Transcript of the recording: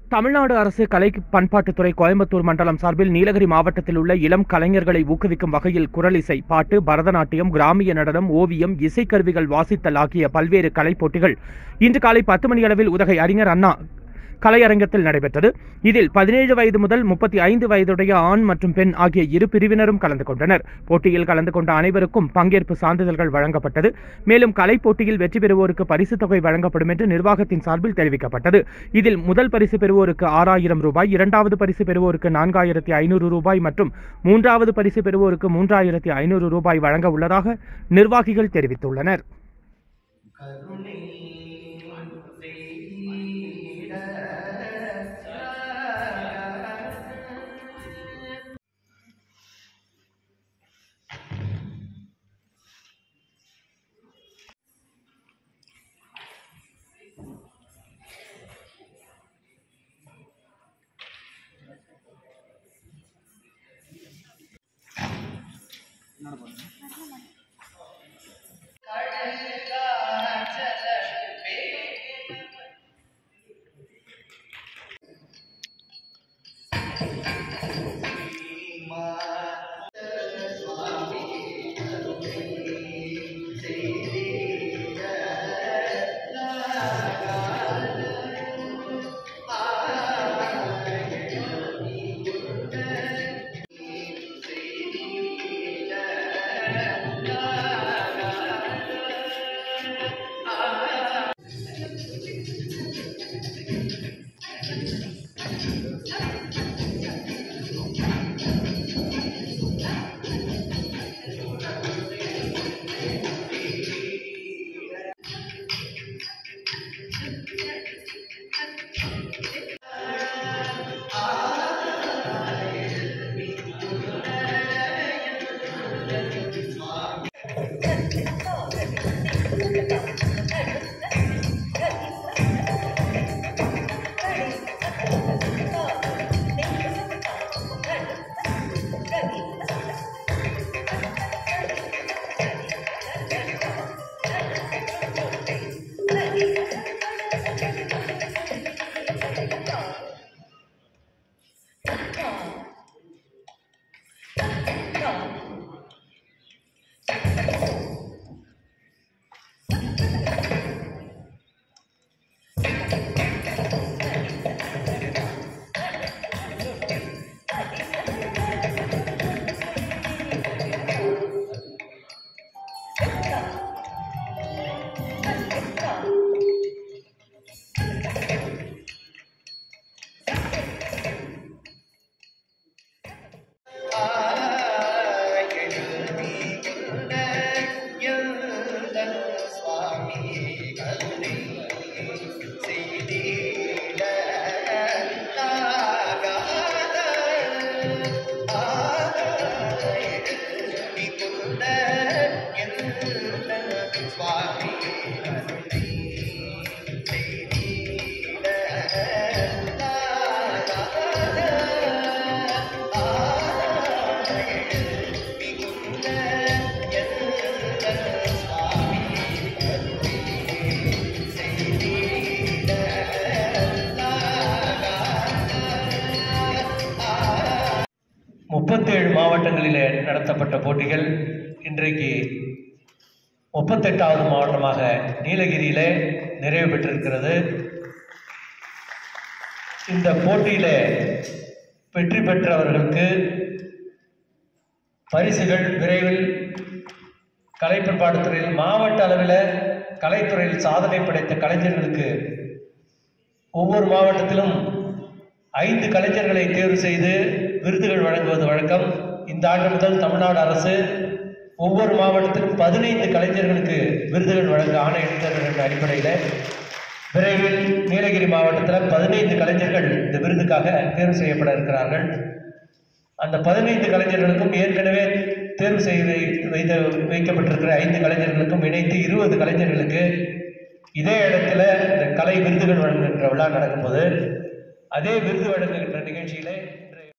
தமிழ்நாடு அரசு கலை பண்பாட்டுத்துறை கோயம்புத்தூர் மண்டலம் சார்பில் நீலகிரி மாவட்டத்தில் உள்ள இளம் கலைஞர்களை ஊக்குவிக்கும் வகையில் குரலிசை பாட்டு பரதநாட்டியம் கிராமிய நடனம் ஓவியம் இசைக்கருவிகள் வாசித்தல் ஆகிய பல்வேறு கலைப் போட்டிகள் இன்று காலை பத்து மணி அளவில் உதகை அறிஞர் அண்ணா கலையரங்கத்தில் நடைபெற்றது இதில் பதினேழு வயது முதல் முப்பத்தி ஐந்து வயதுடைய ஆண் மற்றும் பெண் ஆகிய இரு பிரிவினரும் கலந்து கொண்டனர் போட்டியில் கலந்து கொண்ட அனைவருக்கும் பங்கேற்பு சான்றிதழ்கள் வழங்கப்பட்டது மேலும் கலைப் போட்டியில் வெற்றி பெறுவோருக்கு பரிசுத் தொகை வழங்கப்படும் என்று நிர்வாகத்தின் சார்பில் தெரிவிக்கப்பட்டது இதில் முதல் பரிசு பெறுவோருக்கு ஆறாயிரம் ரூபாய் இரண்டாவது பரிசு பெறுவோருக்கு நான்காயிரத்தி ஐநூறு ரூபாய் மற்றும் மூன்றாவது பரிசு பெறுவோருக்கு மூன்றாயிரத்தி ஐநூறு ரூபாய் வழங்க உள்ளதாக நிர்வாகிகள் தெரிவித்துள்ளனர் கருணை செய்திட முப்பத்தேழு மாவட்டங்களிலே நடத்தப்பட்ட போட்டிகள் இன்றைக்கு முப்பத்தெட்டாவது மாவட்டமாக நீலகிரியிலே நிறைவு பெற்றிருக்கிறது இந்த போட்டியிலே வெற்றி பெற்றவர்களுக்கு பரிசுகள் விரைவில் கலை பண்பாட்டுத்துறையில் மாவட்ட அளவில் கலைத்துறையில் சாதனை படைத்த கலைஞர்களுக்கு ஒவ்வொரு மாவட்டத்திலும் ஐந்து கலைஞர்களை தேர்வு செய்து விருதுகள் வழங்குவது வழக்கம் இந்த ஆண்டு முதல் தமிழ்நாடு அரசு ஒவ்வொரு மாவட்டத்திலும் பதினைந்து கலைஞர்களுக்கு விருதுகள் வழங்க ஆணையிட்டனர் என்ற அடிப்படையில் விரைவில் நீலகிரி மாவட்டத்தில் பதினைந்து கலைஞர்கள் இந்த விருதுக்காக தேர்வு செய்யப்பட இருக்கிறார்கள் அந்த பதினைந்து கலைஞர்களுக்கும் ஏற்கனவே தேர்வு செய்து வைத்து வைக்கப்பட்டிருக்கிற ஐந்து கலைஞர்களுக்கும் இணைத்து இருபது கலைஞர்களுக்கு இதே இடத்துல இந்த கலை விருதுகள் வழங்குகின்ற விழா நடக்கும்போது அதே விருது வழங்குகின்ற நிகழ்ச்சியிலே